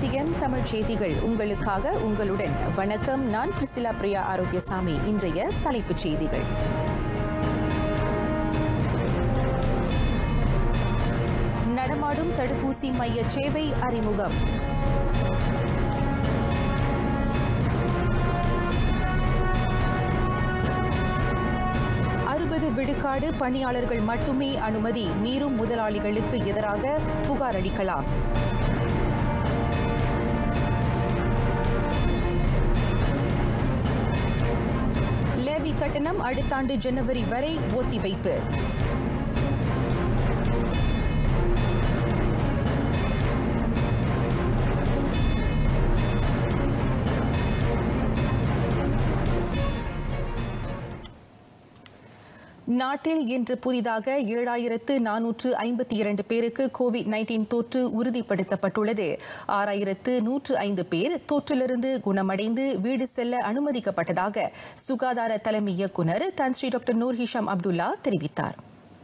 SPM Tamil செய்திகள் உங்களுக்காக உங்களுடன் வணக்கம் நான் பிரிசிலா பிரியா ஆரோக்கியசாமி இன்றைய தலைப்புச் செய்திகள் நடமாடும் தடுப்பூசி மைய சேவை அறிமுகம் அறுபது விழுக்காடு பணியாளர்கள் மட்டுமே அனுமதி மீறும் முதலாளிகளுக்கு எதிராக புகார் அளிக்கலாம் லேவி கட்டணம் அடுத்த ஆண்டு ஜனவரி வரை ஒத்திவைப்பு நாட்டில் இன்று புதிதாக ஏழாயிரத்து நானூற்று ஐம்பத்தி இரண்டு பேருக்கு கோவிட் நைன்டீன் தொற்று உறுதிப்படுத்தப்பட்டுள்ளது ஆறாயிரத்து நூற்று ஐந்து பேர் தொற்றிலிருந்து குணமடைந்து வீடு செல்ல அனுமதிக்கப்பட்டதாக சுகாதார தலைமை இயக்குநர் Tan Sri doctor Noor Hisham Abdullah தெரிவித்தார்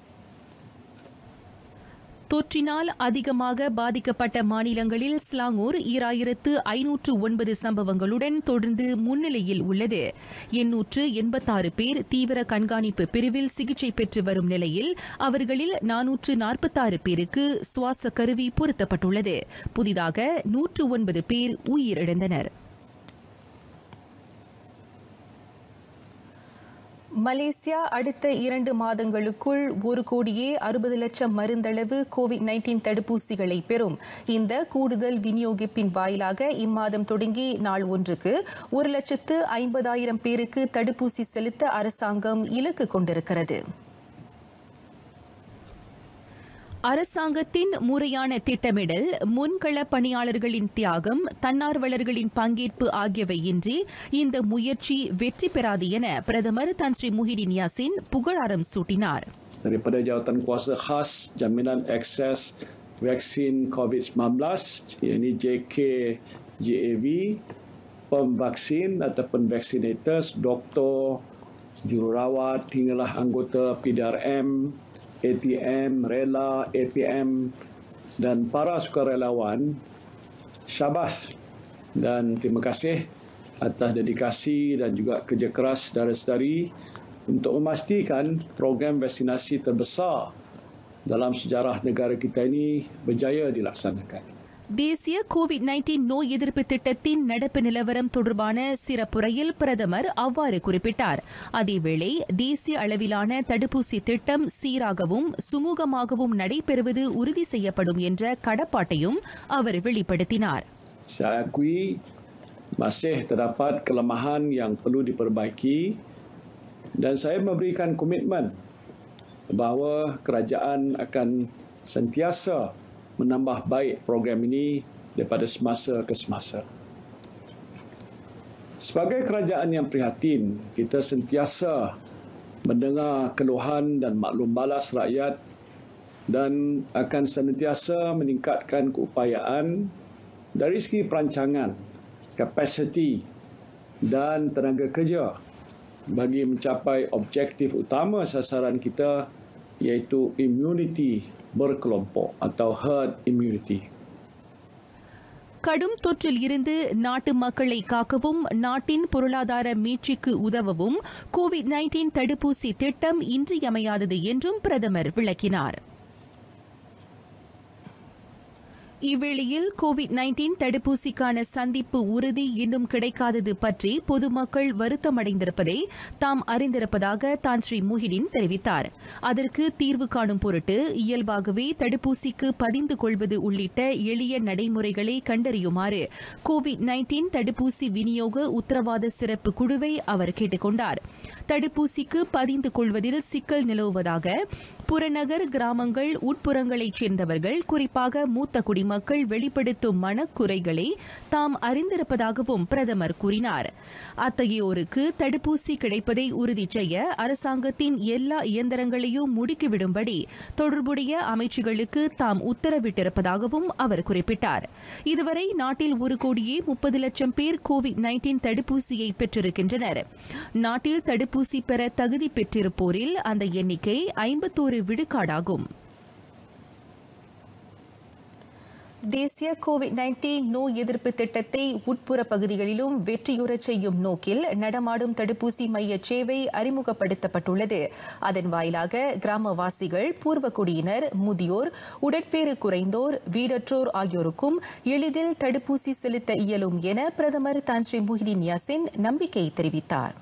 தொற்றினால் அதிகமாக பாதிக்கப்பட்ட மாநிலங்களில் ஸ்லாங்கூர் ஈராயிரத்து ஐநூற்று ஒன்பது சம்பவங்களுடன் தொடர்ந்து முன்னிலையில் உள்ளது எண்ணூற்று எண்பத்தாறு பேர் தீவிர கண்காணிப்பு பிரிவில் சிகிச்சை பெற்று வரும் நிலையில் அவர்களில் நானூற்று நாற்பத்தாறு பேருக்கு சுவாச கருவி பொருத்தப்பட்டுள்ளது புதிதாக நூற்று ஒன்பது பேர் உயிரிழந்தனர் மலேசியா அடுத்த இரண்டு மாதங்களுக்குள் ஒரு கோடியே அறுபது லட்சம் மருந்தளவு கோவிட் நைன்டீன் தடுப்பூசிகளை பெறும் இந்த கூடுதல் விநியோகிப்பின் வாயிலாக இம்மாதம் தொடங்கி நாள் ஒன்றுக்கு ஒரு லட்சத்து ஐம்பதாயிரம் பேருக்கு தடுப்பூசி செலுத்த அரசாங்கம் இலக்கு கொண்டிருக்கிறது அரசாங்கத்தின் முறையான திட்டமிடல் முன்கள பணியாளர்களின் தியாகம் தன்னார்வலர்களின் பங்கேற்பு ஆகியவை இன்றி இந்த முயற்சி வெற்றி பெறாது என பிரதமர் தன் ஸ்ரீ முஹிடின் யாசின் புகழாரம் சூட்டினார் daripada jawatan kuasa khas jaminan akses vaksin COVID-19 yakni JKJAV pemvaksin ataupun vaccinators doktor jururawat hinggalah anggota PDRM ATM rela APM dan para sukarelawan syabas dan terima kasih atas dedikasi dan juga kerja keras saudara-saudari untuk memastikan program vaksinasi terbesar dalam sejarah negara kita ini berjaya dilaksanakan. தேசிய Covid nineteen நோய் எதிர்ப்பு திட்டத்தின் நடப்பு நிலவரம் தொடர்பான சிறப்புரையில் பிரதமர் அவ்வாறு குறிப்பிட்டார் அதேவேளை தேசிய அளவிலான தடுப்பூசி திட்டம் சீராகவும் சுமூகமாகவும் நடைபெறுவது உறுதி செய்யப்படும் என்ற கடப்பாட்டையும் அவர் வெளிப்படுத்தினார் Saya akui masih terdapat kelemahan yang perlu diperbaiki dan saya memberikan komitmen bahawa kerajaan akan sentiasa menambah baik program ini daripada semasa ke semasa. Sebagai kerajaan yang prihatin, kita sentiasa mendengar keluhan dan maklum balas rakyat dan akan senantiasa meningkatkan keupayaan dari segi perancangan, kapasiti dan tenaga kerja bagi mencapai objektif utama sasaran kita iaitu immunity berkelompok atau herd immunity. கடும் தொற்றில் இருந்து நாட்டு மக்களை காக்கவும் நாட்டின் பொருளாதார மீட்சிக்கு உதவவும் Covid nineteen தடுப்பூசி திட்டம் இன்றியமையாதது என்றும் பிரதமர் விளக்கினார் இவ்வேளையில் கோவிட் நைன்டீன் தடுப்பூசிக்கான சந்திப்பு உறுதி இன்னும் கிடைக்காதது பற்றி பொதுமக்கள் வருத்தமடைந்திருப்பதை தாம் அறிந்திருப்பதாக தான் ஸ்ரீ முஹிடின் தெரிவித்தார் அதற்கு தீர்வு காணும் பொருட்டு இயல்பாகவே தடுப்பூசிக்கு பதிந்து கொள்வது உள்ளிட்ட எளிய நடைமுறைகளை கண்டறியுமாறு கோவிட் நைன்டீன் தடுப்பூசி விநியோக உத்தரவாத சிறப்பு குழுவை அவர் கேட்டுக் கொண்டார் தடுப்பூசிக்கு பதிந்து கொள்வதில் சிக்கல் நிலவுவதாக புறநகர் கிராமங்கள் உட்புறங்களைச் சேர்ந்தவர்கள் குறிப்பாக மூத்த குடிமக்கள் வெளிப்படுத்தும் மனக்குறைகளை தாம் அறிந்திருப்பதாகவும் பிரதமர் கூறினார் அத்தகையோருக்கு தடுப்பூசி கிடைப்பதை உறுதி செய்ய அரசாங்கத்தின் எல்லா இயந்திரங்களையும் முடுக்கிவிடும்படி தொடர்புடைய அமைச்சுகளுக்கு தாம் உத்தரவிட்டிருப்பதாகவும் அவர் குறிப்பிட்டார் இதுவரை நாட்டில் ஒரு கோடியே முப்பது லட்சம் பேர் கோவிட் நைன்டீன் தடுப்பூசியை பெற்றிருக்கின்றனர் நாட்டில் தடுப்பூசி பெற தகுதி பெற்றிருப்போரில் அந்த எண்ணிக்கை ஐம்பத்தோரு விழுக்காடாகும் தேசிய கோவிட் நைன்டீன் நோய் எதிர்ப்பு திட்டத்தை உட்புற பகுதிகளிலும் வெற்றியுறச் செய்யும் நோக்கில் நடமாடும் தடுப்பூசி மைய சேவை அறிமுகப்படுத்தப்பட்டுள்ளது அதன் வாயிலாக கிராமவாசிகள் பூர்வக்குடியினர் முதியோர் உடற்பேறு குறைந்தோர் வீடற்றோர் ஆகியோருக்கும் எளிதில் தடுப்பூசி செலுத்த இயலும் என பிரதமர் தான் ஸ்ரீ முஹிதீன் யாசின் நம்பிக்கை தெரிவித்தார்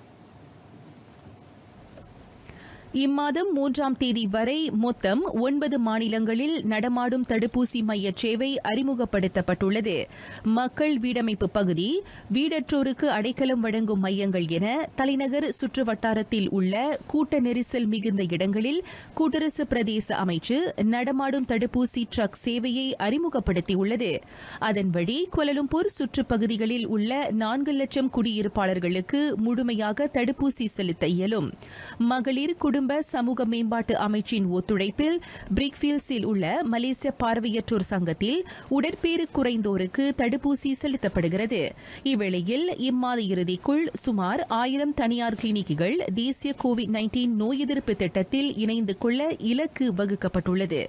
இம்மாதம் மூன்றாம் தேதி வரை மொத்தம் ஒன்பது மாநிலங்களில் நடமாடும் தடுப்பூசி மைய சேவை அறிமுகப்படுத்தப்பட்டுள்ளது மக்கள் வீடமைப்பு பகுதி வீடற்றோருக்கு அடைக்கலம் வழங்கும் மையங்கள் என தலைநகர் சுற்று வட்டாரத்தில் உள்ள கூட்ட நெரிசல் மிகுந்த இடங்களில் கூட்டரசு பிரதேச அமைச்சு நடமாடும் தடுப்பூசி ட்ரக் சேவையை அறிமுகப்படுத்தியுள்ளது அதன் வழி கோலலும்பூர் சுற்றுப்பகுதிகளில் உள்ள நான்கு லட்சம் குடியிருப்பாளர்களுக்கு முழுமையாக தடுப்பூசி செலுத்த இயலும் மகளிர் குடும்ப சமூக மேம்பாட்டு அமைச்சின் ஒத்துழைப்பில் பிரிக்ஃபீல்ட்ஸில் உள்ள மலேசிய பார்வையற்றோர் சங்கத்தில் உடற்பேறு குறைந்தோருக்கு தடுப்பூசி செலுத்தப்படுகிறது இவ்வேளையில் இம்மாத இறுதிக்குள் சுமார் ஆயிரம் தனியார் கிளினிக்குகள் தேசிய கோவிட் நைன்டீன் நோய் எதிர்ப்பு திட்டத்தில் இணைந்து கொள்ள இலக்கு வகுக்கப்பட்டுள்ளது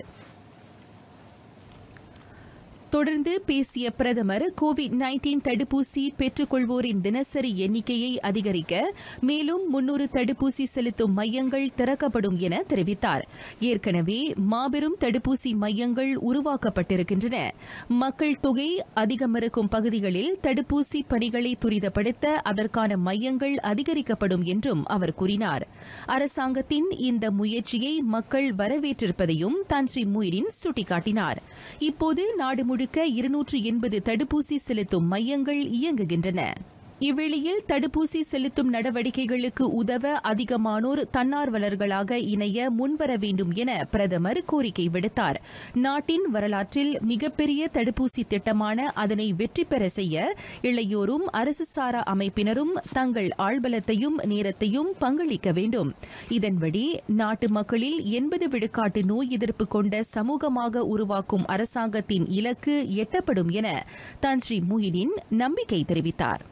தொடர்ந்து பேசிய பிரதமர் கோவிட் நைன்டீன் தடுப்பூசி பெற்றுக்கொள்வோரின் தினசரி எண்ணிக்கையை அதிகரிக்க மேலும் முன்னூறு தடுப்பூசி செலுத்தும் மையங்கள் திறக்கப்படும் என தெரிவித்தார் ஏற்கனவே மாபெரும் தடுப்பூசி மையங்கள் உருவாக்கப்பட்டிருக்கின்றன மக்கள் தொகை அதிகம் இருக்கும் பகுதிகளில் தடுப்பூசி பணிகளை துரிதப்படுத்த அதற்கான மையங்கள் அதிகரிக்கப்படும் என்றும் அவர் கூறினார் அரசாங்கத்தின் இந்த முயற்சியை மக்கள் வரவேற்றிருப்பதையும் தான் ஸ்ரீ முயிரின் சுட்டிக்காட்டினார் இப்போது நாடு முழுக்க இருநூற்று எண்பது தடுப்பூசி செலுத்தும் மையங்கள் இயங்குகின்றன இவ்வேளையில் தடுப்பூசி செலுத்தும் நடவடிக்கைகளுக்கு உதவ அதிகமானோர் தன்னார்வலர்களாக இணைய முன்வர வேண்டும் என பிரதமர் கோரிக்கை விடுத்தார் நாட்டின் வரலாற்றில் மிகப்பெரிய தடுப்பூசி திட்டமான அதனை வெற்றி பெற செய்ய இளையோரும் அரசு சாரா அமைப்பினரும் தங்கள் ஆழ்பலத்தையும் நேரத்தையும் பங்களிக்க வேண்டும் இதன்படி நாட்டு மக்களில் எண்பது விழுக்காட்டு நோய் எதிர்ப்பு கொண்ட சமூகமாக உருவாக்கும் அரசாங்கத்தின் இலக்கு எட்டப்படும் என தான் ஸ்ரீ முஹிதீன் நம்பிக்கை தெரிவித்தார்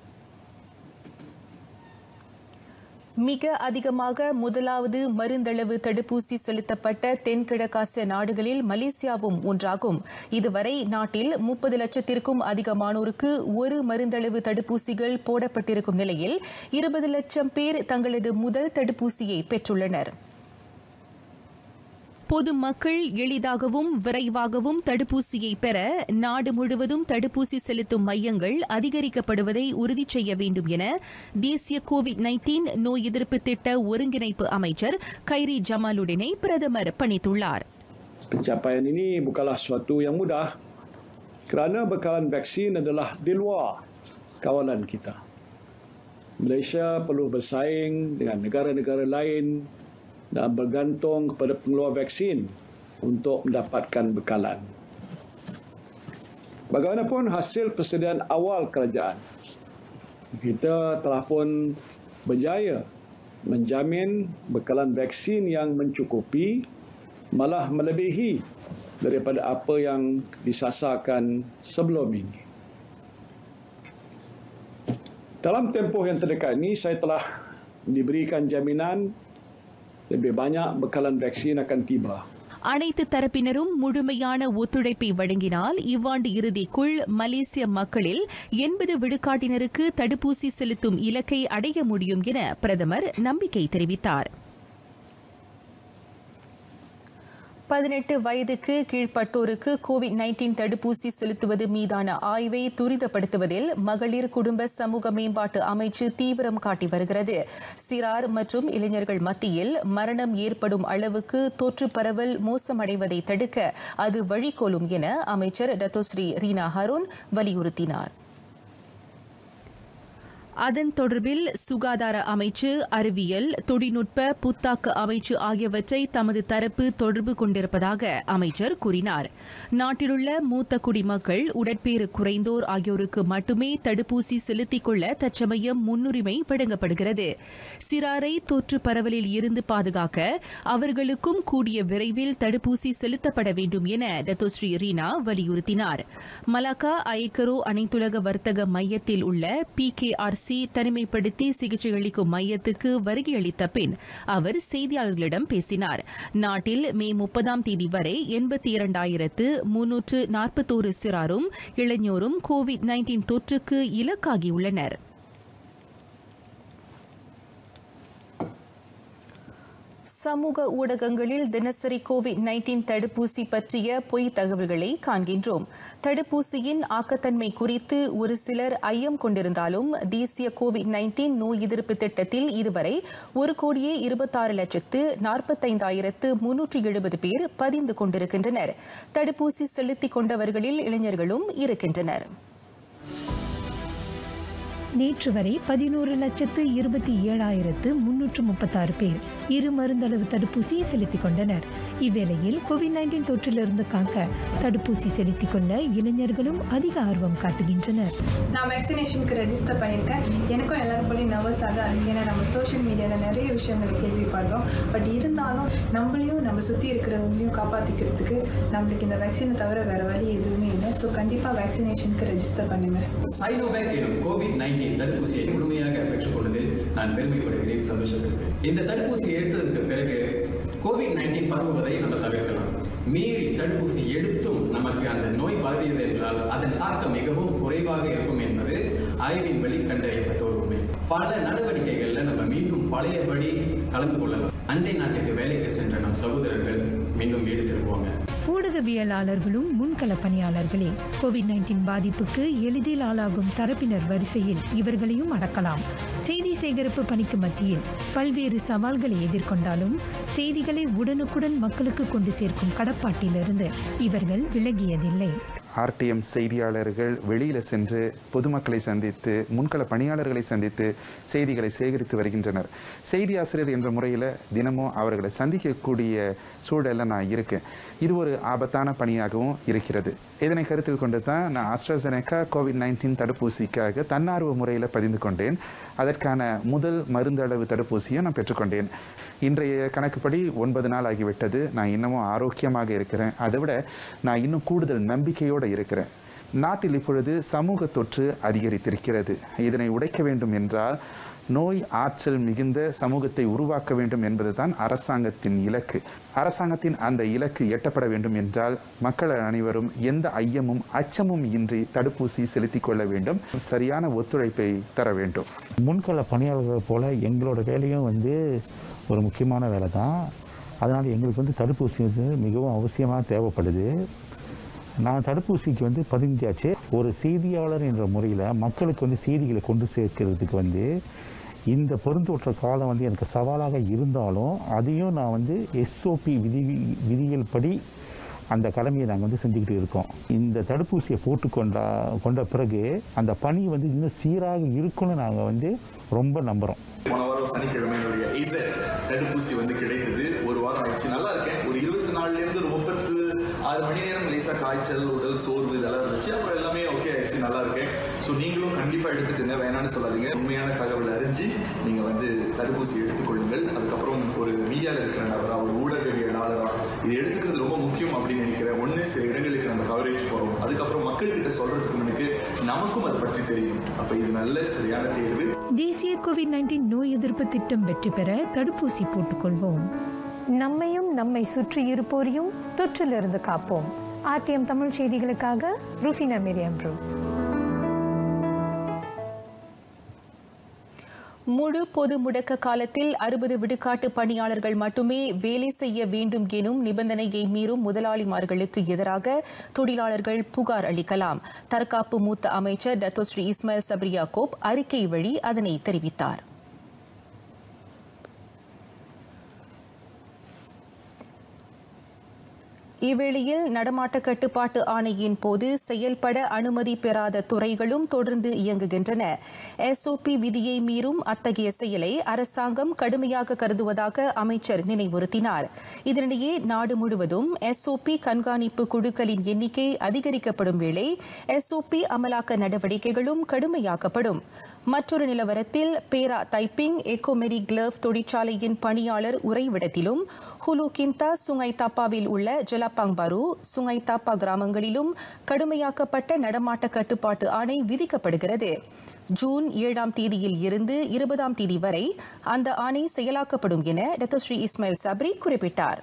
மிக அதிகமாக முதலாவது மருந்தளவு தடுப்பூசி செலுத்தப்பட்ட தென்கிழக்காசிய நாடுகளில் மலேசியாவும் ஒன்றாகும் இதுவரை நாட்டில் முப்பது லட்சத்திற்கும் அதிகமானோருக்கு ஒரு மருந்தளவு தடுப்பூசிகள் போடப்பட்டிருக்கும் நிலையில் இருபது லட்சம் பேர் தங்களது முதல் தடுப்பூசியை பெற்றுள்ளனா் பொதுமக்கள் எளிதாகவும் விரைவாகவும் தடுப்பூசியை பெற நாடு முழுவதும் தடுப்பூசி செலுத்தும் மையங்கள் அதிகரிக்கப்படுவதை உறுதி செய்ய வேண்டும் என தேசிய கோவிட் நைன்டீன் நோய் எதிர்ப்பு திட்ட ஒருங்கிணைப்பு அமைச்சர் கைரி ஜமாலுடனை பிரதமர் பணித்துள்ளார் Pencapaian ini bukanlah suatu yang mudah kerana bekalan vaksin adalah di luar kawalan kita. Malaysia perlu bersaing dengan negara-negara lain dan bergantung kepada pengeluar vaksin untuk mendapatkan bekalan. Bagaimanapun hasil persediaan awal kerajaan, kita telah pun berjaya menjamin bekalan vaksin yang mencukupi malah melebihi daripada apa yang disasarkan sebelum ini. Dalam tempoh yang terdekat ini, saya telah diberikan jaminan lebih banyak bekalan vaksin akan tiba. அனைத்து தரப்பினரும் முழுமையான ஒத்துழைப்பை வழங்கினால் இவ்வாண்டு இறுதிக்குள் மலேசிய மக்களில் எண்பது விழுக்காட்டினருக்கு தடுப்பூசி செலுத்தும் இலக்கை அடைய முடியும் என பிரதமர் நம்பிக்கை தெரிவித்தார் பதினெட்டு வயதுக்கு கீழ்ப்பட்டோருக்கு கோவிட் நைன்டீன் தடுப்பூசி செலுத்துவது மீதான ஆய்வை துரிதப்படுத்துவதில் மகளிர் குடும்ப சமூக மேம்பாட்டு அமைச்சு தீவிரம் காட்டி வருகிறது சிறார் மற்றும் இளைஞர்கள் மத்தியில் மரணம் ஏற்படும் அளவுக்கு தொற்று பரவல் மோசமடைவதை தடுக்க அது வழிகோலும் என அமைச்சர் டத்தோஸ்ரீ ரீனா ஹருன் வலியுறுத்தினார் அதன் தொடர்பில் சுகாதார அமைச்சு அறிவியல் தொழில்நுட்ப புத்தாக்க அமைச்சு ஆகியவற்றை தமது தரப்பு தொடர்பு கொண்டிருப்பதாக அமைச்சர் கூறினார் நாட்டிலுள்ள மூத்த குடிமக்கள் உடற்பேறு குறைந்தோர் ஆகியோருக்கு மட்டுமே தடுப்பூசி செலுத்திக் கொள்ள தற்சமயம் முன்னுரிமை வழங்கப்படுகிறது சிறாரை தொற்று பரவலில் இருந்து பாதுகாக்க அவர்களுக்கும் கூடிய விரைவில் தடுப்பூசி செலுத்தப்பட வேண்டும் என டத்தோஸ்ரீ ரீனா வலியுறுத்தினார் மலாக்கா ஐக்கரோ அனைத்துலக வர்த்தக மையத்தில் உள்ள பி கே ஆர் தடுப்பூசி தனிமைப்படுத்தி சிகிச்சை அளிக்கும் மையத்துக்கு வருகையளித்த பின் அவர் செய்தியாளர்களிடம் பேசினார் நாட்டில் மே முப்பதாம் தேதி வரை எண்பத்தி இரண்டாயிரத்து முன்னூற்று நாற்பத்தோரு சிறாரும் இளைஞரும் கோவிட் நைன்டீன் தொற்றுக்கு இலக்காகியுள்ளனர் சமூக ஊடகங்களில் தினசரி கோவிட் நைன்டீன் தடுப்பூசி பற்றிய பொய் தகவல்களை காண்கின்றோம் தடுப்பூசியின் ஆக்கத்தன்மை குறித்து ஒரு சிலர் ஐயம் கொண்டிருந்தாலும் தேசிய கோவிட் நைன்டீன் நோய் எதிர்ப்பு திட்டத்தில் இதுவரை ஒரு கோடியே இருபத்தாறு லட்சத்து நாற்பத்தைந்தாயிரத்து முன்னூற்றி எழுபது பேர் பதிந்து கொண்டிருக்கின்றனர் தடுப்பூசி செலுத்திக் கொண்டவர்களில் இளைஞர்களும் இருக்கின்றனர் நேற்று வரை பதினோரு லட்சத்து இருபத்தி ஏழாயிரத்து முன்னூற்று முப்பத்தாறு பேர் இரு மருந்தளவு தடுப்பூசி செலுத்திக் கொண்டனர் இவ்வேளையில் கோவிட் நைன்டீன் தொற்றிலிருந்து காக்க தடுப்பூசி செலுத்திக் கொள்ள இளைஞர்களும் அதிக ஆர்வம் காட்டுகின்றனர் நான் வேக்சினேஷனுக்கு ரெஜிஸ்டர் பண்ணியிருக்கேன் எனக்கும் எல்லாரும் போலையும் நர்வஸாக தான் இருக்கு ஏன்னா நம்ம சோஷியல் மீடியாவில் நிறைய விஷயங்களை கேள்விப்படுறோம் பட் இருந்தாலும் நம்மளையும் நம்ம சுற்றி இருக்கிறவங்களையும் காப்பாற்றிக்கிறதுக்கு நம்மளுக்கு இந்த வேக்சினை தவிர வேறு வழி எதுவுமே இல்லை ஸோ கண்டிப்பாக வேக்சினேஷனுக்கு ரெஜிஸ்டர் பண்ணுங்கள் சைனோவேக் எனும் கோவிட் நைன்டீன் தடுப்பூசியை முழுமையாக பெற்றுக்கொண்டதில் நான் பெருமைப்படுகிறேன் சந்தோஷப்படுகிறேன் இந்த தடுப்பூசியை எடுத்ததற்கு பிறகு கோவிட் நைன்டீன் பரவுவதை நம்ம தவிர்க்கலாம் மீறி தடுப்பூசி எடுத்தும் நமக்கு அந்த நோய் பரவியது என்றால் அதன் தாக்கம் மிகவும் குறைவாக இருக்கும் என்பது ஆய்வின் வழி கண்டறியப்பட்ட ஒரு உண்மை பல நடவடிக்கைகள்ல நம்ம மீண்டும் பழையபடி கலந்து கொள்ளலாம் அண்டை நாட்டுக்கு வேலைக்கு சென்ற நம் சகோதரர்கள் மீண்டும் வீடு திரும்புவாங்க ஊடகவியலாளர்களும் முன்கள பணியாளர்களே கோவிட் நைன்டீன் பாதிப்புக்கு எளிதில் ஆளாகும் தரப்பினர் வரிசையில் இவர்களையும் அடக்கலாம் செய்தி சேகரிப்பு பணிக்கு மத்தியில் பல்வேறு சவால்களை எதிர்கொண்டாலும் செய்திகளை உடனுக்குடன் மக்களுக்கு கொண்டு சேர்க்கும் கடப்பாட்டிலிருந்து இவர்கள் விலகியதில்லை ஆர்டிஎம் செய்தியாளர்கள் வெளியில் சென்று பொதுமக்களை சந்தித்து முன்கள பணியாளர்களை சந்தித்து செய்திகளை சேகரித்து வருகின்றனர் செய்தி ஆசிரியர் என்ற முறையில் தினமும் அவர்களை சந்திக்கக்கூடிய சூழலில் நான் இருக்கேன் இது ஒரு ஆபத்தான பணியாகவும் இருக்கிறது இதனை கருத்தில் கொண்டு தான் நான் ஆஸ்ட்ராசெனக்கா கோவிட் நைன்டீன் தடுப்பூசிக்காக தன்னார்வ முறையில் பதிந்து கொண்டேன் அதற்கான முதல் மருந்தளவு தடுப்பூசியை நான் பெற்றுக்கொண்டேன் இன்றைய கணக்குப்படி ஒன்பது நாள் ஆகிவிட்டது நான் இன்னமும் ஆரோக்கியமாக இருக்கிறேன் அதை விட நான் இன்னும் கூடுதல் நம்பிக்கையோடு இருக்கிறேன் நாட்டில் இப்பொழுது சமூக தொற்று அதிகரித்திருக்கிறது இதனை உடைக்க வேண்டும் என்றால் நோய் ஆற்றல் மிகுந்த சமூகத்தை உருவாக்க வேண்டும் என்பதுதான் அரசாங்கத்தின் இலக்கு அரசாங்கத்தின் அந்த இலக்கு எட்டப்பட வேண்டும் என்றால் மக்கள் அனைவரும் எந்த ஐயமும் அச்சமும் இன்றி தடுப்பூசி செலுத்திக் கொள்ள வேண்டும் சரியான ஒத்துழைப்பை தர வேண்டும் முன்கள பணியாளர்கள் போல எங்களோட வேலையும் வந்து ஒரு முக்கியமான வேலை தான் அதனால் எங்களுக்கு வந்து தடுப்பூசி வந்து மிகவும் அவசியமாக தேவைப்படுது நான் தடுப்பூசிக்கு வந்து பதிஞ்சாச்சு ஒரு செய்தியாளர் என்ற முறையில் மக்களுக்கு வந்து செய்திகளை கொண்டு சேர்க்கிறதுக்கு வந்து இந்த பெருந்தொற்ற காலம் வந்து எனக்கு சவாலாக இருந்தாலும் அதையும் நான் வந்து எஸ்ஓபி விதி விதிகள் படி அந்த கடமையை நாங்கள் வந்து செஞ்சுக்கிட்டு இருக்கோம் இந்த தடுப்பூசியை போட்டுக்கொண்டா கொண்ட பிறகு அந்த பணி வந்து இன்னும் சீராக இருக்கும்னு நாங்கள் வந்து ரொம்ப நம்புகிறோம் போன வாரம் சனிக்கிழமை என்னுடைய இசர் தடுப்பூசி வந்து கிடைத்தது ஒரு வாரம் ஆயிடுச்சு நல்லா இருக்கேன் ஒரு இருபத்தி நாலுல இருந்து ஒரு முப்பத்து ஆறு மணி நேரம் லேசா காய்ச்சல் உடல் சோர்வு இதெல்லாம் இருந்துச்சு அப்புறம் எல்லாமே ஓகே ஆயிடுச்சு நல்லா இருக்கேன் ஸோ நீங்களும் கண்டிப்பா எடுத்துக்கங்க வேணாம்னு சொல்லாதீங்க உண்மையான தகவல் அறிஞ்சு நீங்க வந்து தடுப்பூசி எடுத்துக்கொள்ளுங்கள் அதுக்கப்புறம் ஒரு மீடியால இருக்கிற நபரா ஒரு ஊடகவியலாளரா இது எடுத்துக்கிறது ரொம்ப முக்கியம் அப்படின்னு நினைக்கிறேன் ஒண்ணு சில இடங்களுக்கு நம்ம கவரேஜ் போறோம் அதுக்கப்புறம் மக்கள் கிட்ட சொல்றதுக்கு முன்னுக்கு நமக்கும் அதை பற்றி தெரியும் அப்ப இது நல்ல சரியான தேர்வு தேசிய கோவிட் நைன்டீன் நோய் எதிர்ப்பு திட்டம் வெற்றி பெற தடுப்பூசி போட்டுக்கொள்வோம் நம்மையும் நம்மை சுற்றி இருப்போரையும் தொற்றிலிருந்து காப்போம் ஆர்டிஎம் தமிழ் செய்திகளுக்காக ருஃபினா மிரியம் ப்ரூஸ் முழு பொது முடக்க காலத்தில் அறுபது விடுகாட்டு பணியாளர்கள் மட்டுமே வேலை செய்ய வேண்டும் எனும் நிபந்தனையை மீறும் முதலாளிமார்களுக்கு எதிராக தொழிலாளர்கள் புகார் அளிக்கலாம் தற்காப்பு மூத்த அமைச்சர் டத்தோஸ்ரீ இஸ்மாயில் சப்ரியாகோப் அறிக்கை வழி அதனை தெரிவித்தார் இவ்வேளையில் நடமாட்ட கட்டுப்பாட்டு ஆணையின் போது செயல்பட அனுமதி பெறாத துறைகளும் தொடர்ந்து இயங்குகின்றன எஸ்ஓபி விதியை மீறும் அத்தகைய செயலை அரசாங்கம் கடுமையாக கருதுவதாக அமைச்சர் நினைவுறுத்தினார் இதனிடையே நாடு முழுவதும் எஸ்ஓபி கண்காணிப்பு குழுக்களின் எண்ணிக்கை அதிகரிக்கப்படும் வேளை எஸ்ஓபி அமலாக்க நடவடிக்கைகளும் கடுமையாக்கப்படும் மற்றொரு நிலவரத்தில் பேரா தைப்பிங் எக்கோமெரி கிளவ் தொழிற்சாலையின் பணியாளர் உறைவிடத்திலும் ஹுலு கிந்தா சுங்கை தாப்பாவில் உள்ள ஜலப்பாங் பரு சுங்கை தாப்பா கிராமங்களிலும் கடுமையாக்கப்பட்ட நடமாட்ட கட்டுப்பாட்டு ஆணை விதிக்கப்படுகிறது ஜூன் ஏழாம் தேதியில் இருந்து இருபதாம் தேதி வரை அந்த ஆணை செயலாக்கப்படும் என டத்தோஸ்ரீ இஸ்மாயில் சப்ரி குறிப்பிட்டார்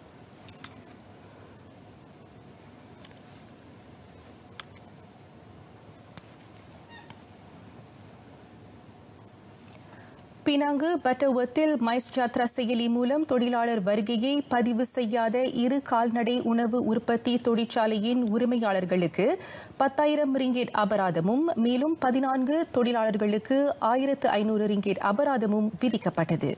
பினாங்கு பட்டவத்தில் மைஸ் ஜாத்ரா செயலி மூலம் தொழிலாளர் வருகையை பதிவு செய்யாத இரு கால்நடை உணவு உற்பத்தி தொழிற்சாலையின் உரிமையாளர்களுக்கு பத்தாயிரம் ரிங்கேட் அபராதமும் மேலும் பதினான்கு தொழிலாளர்களுக்கு ஆயிரத்து ஐநூறு ரிங்கேட் அபராதமும் விதிக்கப்பட்டது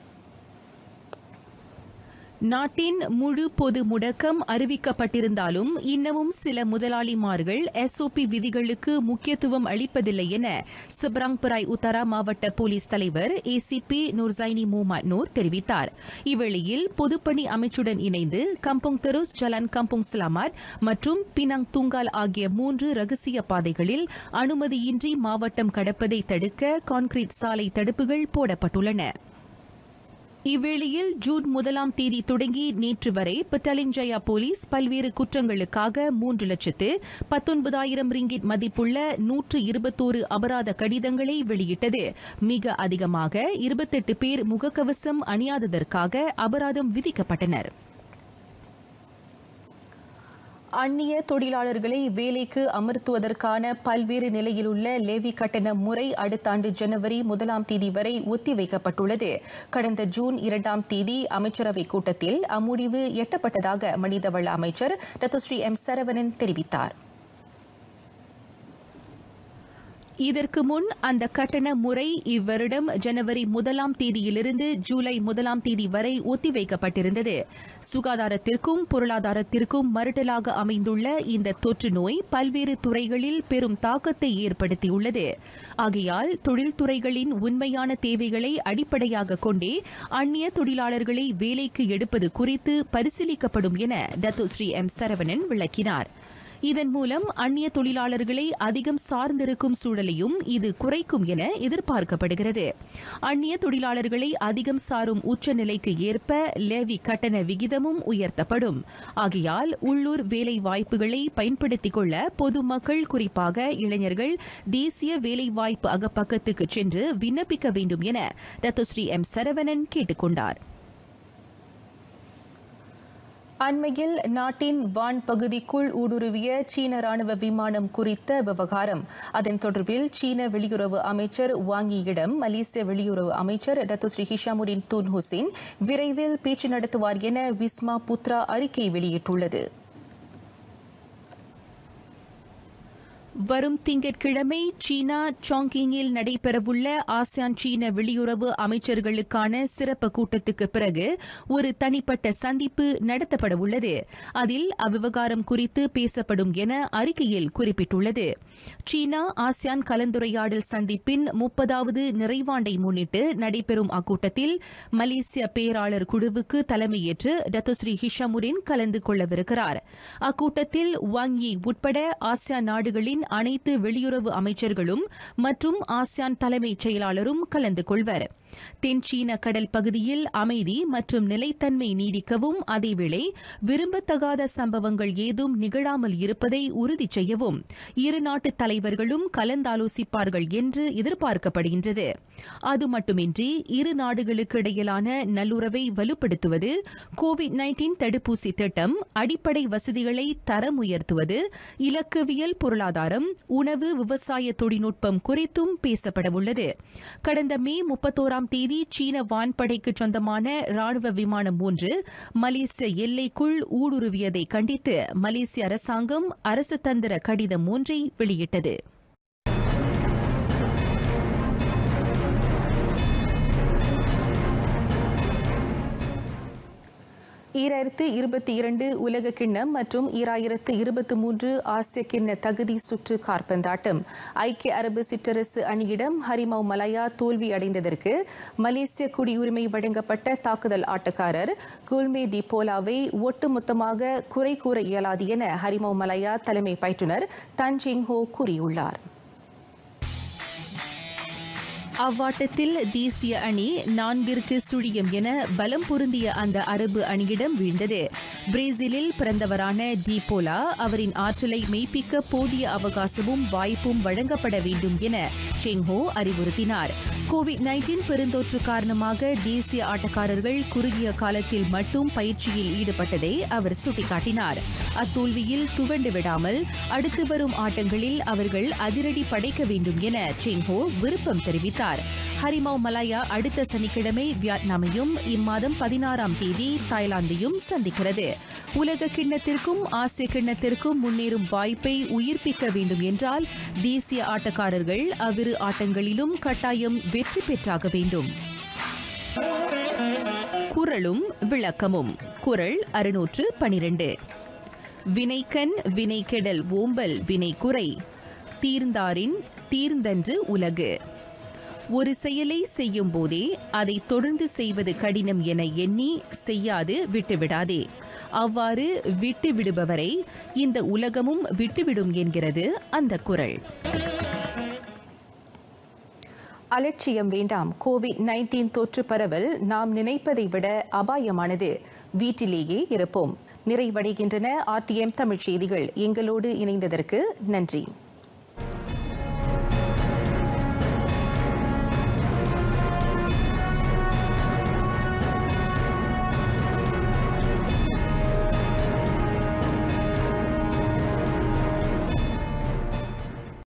நாட்டின் முழு பொது முடக்கம் அறிவிக்கப்பட்டிருந்தாலும் இன்னமும் சில முதலாளிமார்கள் எஸ்ஓபி விதிகளுக்கு முக்கியத்துவம் அளிப்பதில்லை என சிப்ராங்பராய் உத்தரா மாவட்ட போலீஸ் தலைவர் ஏசிபி நூர்சைனி முகமது நூர் தெரிவித்தார் இவ்வேளையில் பொதுப்பணி அமைச்சுடன் இணைந்து கம்புங் தெருஸ் ஜலன் கம்புங் ஸ்லாமாட் மற்றும் பினாங் துங்கால் ஆகிய மூன்று ரகசிய பாதைகளில் அனுமதியின்றி மாவட்டம் கடப்பதை தடுக்க கான்கிரீட் சாலை தடுப்புகள் போடப்பட்டுள்ளன இவ்வேளையில் ஜூன் முதலாம் தேதி தொடங்கி நேற்று வரை பட்டாலிஞ்சயா போலீஸ் பல்வேறு குற்றங்களுக்காக மூன்று லட்சத்து பத்தொன்பதாயிரம் ரிங்கிட் மதிப்புள்ள நூற்று இருபத்தோரு அபராத கடிதங்களை வெளியிட்டது மிக அதிகமாக இருபத்தெட்டு பேர் முகக்கவசம் அணியாததற்காக அபராதம் விதிக்கப்பட்டனர் அந்நிய தொழிலாளர்களை வேலைக்கு அமர்த்துவதற்கான பல்வேறு நிலையிலுள்ள லேவி கட்டண முறை அடுத்த ஆண்டு ஜனவரி முதலாம் தேதி வரை ஒத்திவைக்கப்பட்டுள்ளது கடந்த ஜூன் இரண்டாம் தேதி அமைச்சரவைக் கூட்டத்தில் அம்முடிவு எட்டப்பட்டதாக மனிதவள அமைச்சர் டத்துஸ்ரீ எம் சரவணன் தெரிவித்தார் இதற்கு முன் அந்த கட்டண முறை இவ்வருடம் ஜனவரி முதலாம் தேதியிலிருந்து ஜூலை முதலாம் தேதி வரை ஒத்திவைக்கப்பட்டிருந்தது சுகாதாரத்திற்கும் பொருளாதாரத்திற்கும் மறுட்டலாக அமைந்துள்ள இந்த தொற்று நோய் பல்வேறு துறைகளில் பெரும் தாக்கத்தை ஏற்படுத்தியுள்ளது ஆகையால் தொழில்துறைகளின் உண்மையான தேவைகளை அடிப்படையாக கொண்டே அந்நிய தொழிலாளர்களை வேலைக்கு எடுப்பது குறித்து பரிசீலிக்கப்படும் என டத்து ஸ்ரீ எம் சரவணன் விளக்கினார் இதன் மூலம் அந்நிய தொழிலாளர்களை அதிகம் சார்ந்திருக்கும் சூழலையும் இது குறைக்கும் என எதிர்பார்க்கப்படுகிறது அந்நிய தொழிலாளர்களை அதிகம் சாரும் உச்சநிலைக்கு ஏற்ப லேவி கட்டண விகிதமும் உயர்த்தப்படும் ஆகையால் உள்ளூர் வேலை வாய்ப்புகளை பயன்படுத்திக் கொள்ள பொதுமக்கள் குறிப்பாக இளைஞர்கள் தேசிய வேலைவாய்ப்பு அகப்பக்கத்துக்கு சென்று விண்ணப்பிக்க வேண்டும் என ரத்துஸ்ரீ எம் சரவணன் கேட்டுக் கொண்டார் அண்மையில் நாட்டின் வான் பகுதிக்குள் ஊடுருவிய சீன ராணுவ விமானம் குறித்த விவகாரம் அதன் தொடர்பில் சீன வெளியுறவு அமைச்சர் வாங்கியிடம் மலேசிய வெளியுறவு அமைச்சர் டத்துஸ்ரீ ஹிஷாமுடின் தூன் ஹுசேன் விரைவில் பேச்சு நடத்துவார் என விஸ்மா புத்ரா அறிக்கை வெளியிட்டுள்ளது வரும் திங்கட்கிழமை சீனா சாங்கிங்கில் நடைபெறவுள்ள ஆசியான் சீன வெளியுறவு அமைச்சர்களுக்கான சிறப்பு கூட்டத்துக்கு பிறகு ஒரு தனிப்பட்ட சந்திப்பு நடத்தப்பட உள்ளது அதில் அவ்விவகாரம் குறித்து பேசப்படும் என அறிக்கையில் குறிப்பிட்டுள்ளது சீனா ஆசியான் கலந்துரையாடல் சந்திப்பின் முப்பதாவது நிறைவாண்டை முன்னிட்டு நடைபெறும் அக்கூட்டத்தில் மலேசிய பேராளர் குழுவுக்கு தலைமையேற்று டத்துஸ்ரீ ஹிஷாமுடின் கலந்து கொள்ளவிருக்கிறார் அக்கூட்டத்தில் வாங்கி உட்பட ஆசியான் நாடுகளின் அனைத்து வெளியுறவு அமைச்சர்களும் மற்றும் ஆசியான் தலைமைச் செயலாளரும் கலந்து கொள்வர் தென் சீன கடல் பகுதியில் அமைதி மற்றும் நிலைத்தன்மை நீடிக்கவும் அதேவேளை விரும்பத்தகாத சம்பவங்கள் ஏதும் நிகழாமல் இருப்பதை உறுதி செய்யவும் இரு நாட்டு தலைவர்களும் கலந்தாலோசிப்பார்கள் என்று எதிர்பார்க்கப்படுகின்றது அது மட்டுமின்றி இரு நாடுகளுக்கு இடையிலான நல்லுறவை வலுப்படுத்துவது கோவிட் நைன்டீன் தடுப்பூசி திட்டம் அடிப்படை வசதிகளை தரம் உயர்த்துவது இலக்கவியல் பொருளாதாரம் உணவு விவசாய தொழில்நுட்பம் குறித்தும் பேசப்படவுள்ளது கடந்த மே முப்பத்தோராம் தேதி சீன வான்படைக்கு சொந்தமான ராணுவ விமானம் ஒன்று மலேசிய எல்லைக்குள் ஊடுருவியதை கண்டித்து மலேசிய அரசாங்கம் அரசு தந்திர கடிதம் ஒன்றை வெளியிட்டது ஈராயிரத்து இருபத்தி இரண்டு உலக கிண்ணம் மற்றும் ஈராயிரத்து இருபத்தி மூன்று ஆசிய கிண்ண தகுதி சுற்று கார்பந்தாட்டம் ஐக்கிய அரபு சிற்றரசு அணியிடம் ஹரிமவ் மலாயா தோல்வி அடைந்ததற்கு மலேசிய குடியுரிமை வழங்கப்பட்ட தாக்குதல் ஆட்டக்காரர் குல்மே டிபோலாவை ஒட்டுமொத்தமாக குறை கூற இயலாது என ஹரிமவ் மலாயா தலைமை பயிற்றுநர் தன் ஜிங் ஹோ கூறியுள்ளார் அவ்வாட்டத்தில் தேசிய அணி நான்கிற்கு சுழியம் என பலம் பொருந்திய அந்த அரபு அணியிடம் வீழ்ந்தது பிரேசிலில் பிறந்தவரான டிபோலா அவரின் ஆற்றலை மெய்ப்பிக்க போதிய அவகாசமும் வாய்ப்பும் வழங்கப்பட வேண்டும் என செங்ஹோ அறிவுறுத்தினார் கோவிட் நைன்டீன் பெருந்தொற்று காரணமாக தேசிய ஆட்டக்காரர்கள் குறுகிய காலத்தில் மட்டும் பயிற்சியில் ஈடுபட்டதை அவர் சுட்டிக்காட்டினார் அத்தோல்வியில் துவண்டு விடாமல் அடுத்து வரும் ஆட்டங்களில் அவர்கள் அதிரடி படைக்க வேண்டும் என செங்ஹோ விருப்பம் தெரிவித்தார் ஹரிமாவ் மலாயா அடுத்த சனிக்கிழமை வியட்நாமையும் இம்மாதம் பதினாறாம் தேதி தாய்லாந்தையும் சந்திக்கிறது உலக கிண்ணத்திற்கும் ஆசிய கிண்ணத்திற்கும் முன்னேறும் வாய்ப்பை உயிர்ப்பிக்க வேண்டும் என்றால் தேசிய ஆட்டக்காரர்கள் அவ்விரு ஆட்டங்களிலும் கட்டாயம் வெற்றி பெற்றாக வேண்டும் குரலும் விளக்கமும் குரல் அறுநூற்று பனிரெண்டு வினைக்கண் வினைகெடல் ஓம்பல் வினை குறை தீர்ந்தாரின் தீர்ந்தன்று உலகு ஒரு செயலை செய்யும் போதே அதை தொடர்ந்து செய்வது கடினம் என எண்ணி செய்யாது விட்டுவிடாதே அவ்வாறு விட்டு விடுபவரை இந்த உலகமும் விட்டுவிடும் என்கிறது அந்த குரல் அலட்சியம் வேண்டாம் கோவிட் நைன்டீன் தொற்று பரவல் நாம் நினைப்பதை விட அபாயமானது வீட்டிலேயே இருப்போம் நிறைவடைகின்றன ஆர்டிஎம் தமிழ் செய்திகள் எங்களோடு இணைந்ததற்கு நன்றி